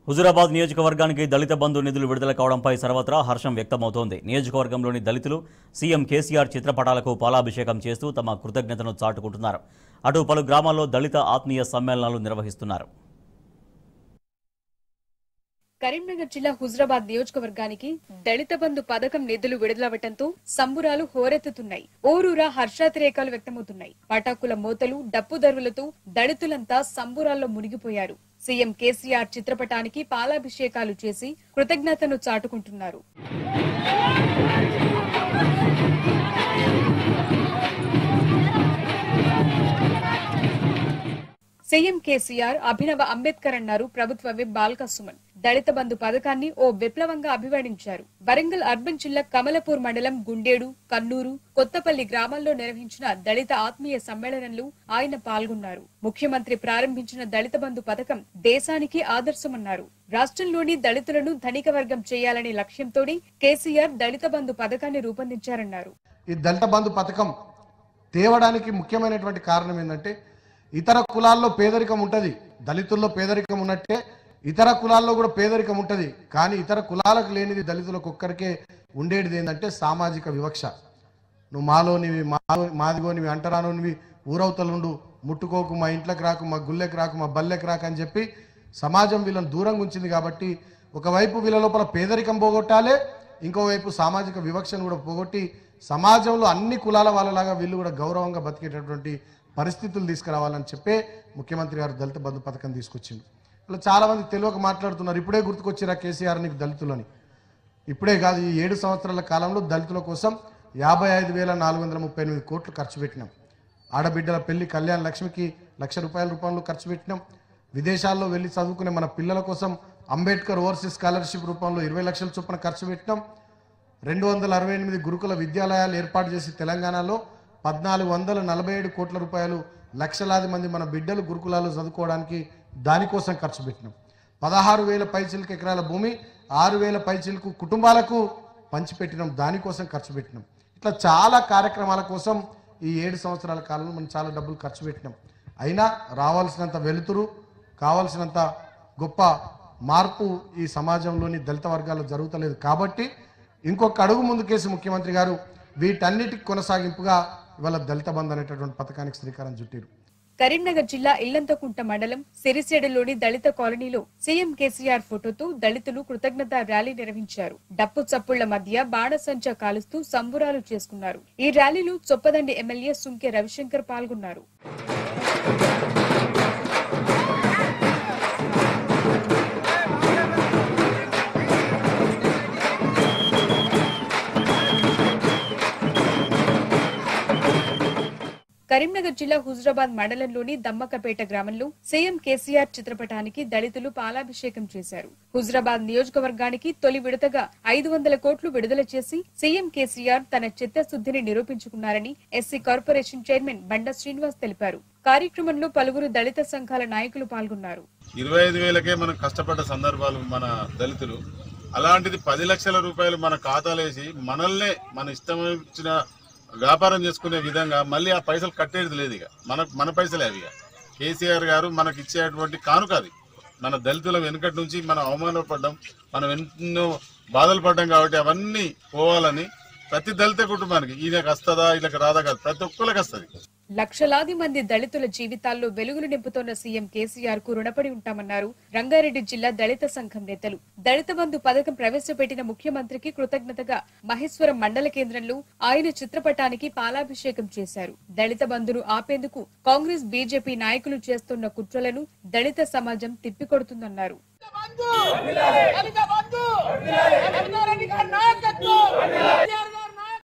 హుజురాబాద్ నియోజకవర్గానికి దళిత బంధు నిధులు విడుదల కావడంపై సర్వత్రా హర్షం వ్యక్తమవుతోంది నియోజకవర్గంలోని దళితులు సీఎం కేసీఆర్ చిత్రపటాలకు పాలాభిషేకం చేస్తూ తమ కృతజ్ఞతను చాటుకుంటున్నారు అటు పలు గ్రామాల్లో దళిత ఆత్మీయ సమ్మేళనాలు నిర్వహిస్తున్నారు కరీంనగర్ జిల్లా హుజరాబాద్ నియోజకవర్గానికి దళిత బంధు పథకం నిధులు విడుదలవ్వటంతో సంబురాలు హోరెత్తుతున్నాయి ఊరూరా హర్షాతిరేకాలు వ్యక్తమవుతున్నాయి పటాకుల మోతలు డప్పు దరువులతో దళితులంతా సంబురాల్లో మునిగిపోయారు సీఎం కేసీఆర్ చిత్రపటానికి పాలాభిషేకాలు చేసి కృతజ్ఞతను చాటుకుంటున్నారు సీఎం కేసీఆర్ అభినవ అంబేద్కర్ అన్నారు ప్రభుత్వ విప్ బాల్క సుమన్ దళిత బంధు పథకాన్ని ఓ విప్లవంగా అభివర్ణించారు వరంగల్ అర్బన్ జిల్లా కమలపూర్ మండలం గుండేడు కన్నూరు కొత్తపల్లి గ్రామాల్లో నిర్వహించిన దళిత ఆత్మీయ సమ్మేళనంలో ఆయన పాల్గొన్నారు ముఖ్యమంత్రి ప్రారంభించిన దళిత బంధు పథకం దేశానికి ఆదర్శమన్నారు రాష్ట్రంలోని దళితులను ధనిక వర్గం చేయాలనే లక్ష్యంతోనే కేసీఆర్ దళిత బంధు పథకాన్ని రూపొందించారన్నారు ఈ దళిత బంధు పథకం తేవడానికి ముఖ్యమైనటువంటి కారణం ఏంటంటే ఇతర కులాల్లో పేదరికం ఉంటుంది దళితుల్లో పేదరికం ఉన్నట్టే ఇతర కులాల్లో కూడా పేదరికం ఉంటుంది కానీ ఇతర కులాలకు లేనిది దళితులకు ఒక్కరికే ఉండేది ఏంటంటే సామాజిక వివక్ష నువ్వు మాలోనివి మా మాదిగోనివి అంటరానోనివి ఊరవతలుండు ముట్టుకోకు మా ఇంట్లోకి రాకు మా గుళ్ళెకి రాకు మా బల్లెకి రాకు అని చెప్పి సమాజం వీళ్ళని దూరంగా ఉంచింది కాబట్టి ఒకవైపు వీళ్ళ లోపల పేదరికం పోగొట్టాలి ఇంకోవైపు సామాజిక వివక్షను కూడా పోగొట్టి సమాజంలో అన్ని కులాల వాళ్ళలాగా వీళ్ళు కూడా గౌరవంగా బతికేటటువంటి పరిస్థితులు తీసుకురావాలని చెప్పే ముఖ్యమంత్రి గారు దళిత బంధు పథకం తీసుకొచ్చింది ఇలా చాలా మంది తెలియక మాట్లాడుతున్నారు ఇప్పుడే గుర్తుకొచ్చిరా కేసీఆర్ నీకు దళితులని ఇప్పుడే కాదు ఈ ఏడు సంవత్సరాల కాలంలో దళితుల కోసం యాభై ఐదు వేల నాలుగు వందల ముప్పై ఎనిమిది కోట్లు ఖర్చు పెట్టినాం ఆడబిడ్డల పెళ్లి కళ్యాణ లక్ష్మికి లక్ష రూపాయల రూపంలో ఖర్చు పెట్టినాం విదేశాల్లో వెళ్ళి చదువుకునే మన పిల్లల కోసం అంబేద్కర్ ఓవర్సీస్ స్కాలర్షిప్ రూపంలో ఇరవై లక్షల చొప్పున ఖర్చు పెట్టినాం రెండు వందల అరవై ఎనిమిది గురుకుల విద్యాలయాలు ఏర్పాటు చేసి తెలంగాణలో పద్నాలుగు వందల నలభై ఏడు కోట్ల రూపాయలు లక్షలాది మంది మన బిడ్డలు గురుకులాల్లో చదువుకోవడానికి దానికోసం ఖర్చు పెట్టినాం పదహారు వేల పైచిలకు ఎకరాల భూమి ఆరు వేల పైచిలకు కుటుంబాలకు పంచిపెట్టినాం దానికోసం ఖర్చు పెట్టినాం ఇట్లా చాలా కార్యక్రమాల కోసం ఈ ఏడు సంవత్సరాల కాలంలో మనం చాలా డబ్బులు ఖర్చు పెట్టినాం అయినా రావాల్సినంత వెలుతురు కావాల్సినంత గొప్ప మార్పు ఈ సమాజంలోని దళిత వర్గాల్లో జరుగుతలేదు కాబట్టి ఇంకొక అడుగు ముందుకేసి ముఖ్యమంత్రి గారు వీటన్నిటికి కొనసాగింపుగా ఇవాళ దళిత బంధు అనేటటువంటి పథకానికి శ్రీకారం చుట్టారు కరీంనగర్ జిల్లా ఇల్లంతకుంట మండలం సిరిసేడులోని దళిత కాలనీలో సీఎం కేసీఆర్ ఫోటోతో దళితులు కృతజ్ఞత ర్యాలీ నిర్వహించారు డప్పు చప్పుళ్ల మధ్య బాణసంచా కాలుస్తూ సంబురాలు చేసుకున్నారు ఈ ర్యాలీలో చొప్పదండి ఎమ్మెల్యే సుంకె రవిశంకర్ పాల్గొన్నారు కరీంనగర్ జిల్లా హుజరాబాద్ మండలంలోని దమ్మకపేట గ్రామంలో సీఎం కేసీఆర్ చిత్రపటానికి దళితులు పాలాభిషేకం చేశారు హుజరాబాద్ నియోజకవర్గానికి తొలి విడతగా ఐదు వందల కోట్లు విడుదల చేసి సీఎం కేసీఆర్ తన చిత్తశుద్ధిని నిరూపించుకున్నారని ఎస్సీ కార్పొరేషన్ చైర్మన్ బండ శ్రీనివాస్ తెలిపారు కార్యక్రమంలో పలువురు దళిత సంఘాల నాయకులు పాల్గొన్నారు ఇరవై ఐదు వేలకే మనం కష్టపడ్డ సందర్భాలు మన దళితులు అలాంటిది పది లక్షల రూపాయలు మన ఖాతాలో వేసి మనల్నే మన ఇష్టం వచ్చిన వ్యాపారం చేసుకునే విధంగా మళ్ళీ ఆ పైసలు కట్టేది లేదు ఇక మన మన పైసలే అవి ఇక కేసీఆర్ గారు మనకి ఇచ్చేటువంటి కానుక అది మన దళితుల వెనుకటి నుంచి మనం అవమానపడ్డాం మనం ఎన్నో బాధలు పడ్డాం కాబట్టి అవన్నీ పోవాలని ప్రతి దళిత కుటుంబానికి ఈయనకు వస్తుందా వీళ్ళకి రాదా కాదు ప్రతి ఒక్కరికి వస్తుంది లక్షలాది మంది దళితుల జీవితాల్లో వెలుగులు నింపుతోన్న సీఎం కేసీఆర్ కు రుణపడి ఉంటామన్నారు రంగారెడ్డి జిల్లా దళిత సంఘం నేతలు దళిత బంధు పథకం ప్రవేశపెట్టిన ముఖ్యమంత్రికి కృతజ్ఞతగా మహేశ్వరం మండల కేంద్రంలో ఆయన చిత్రపటానికి పాలాభిషేకం చేశారు దళిత బంధును ఆపేందుకు కాంగ్రెస్ బీజేపీ నాయకులు చేస్తున్న కుట్రలను దళిత సమాజం తిప్పికొడుతుందన్నారు బంధు దళిత బంధు దళిత నాయకత్వం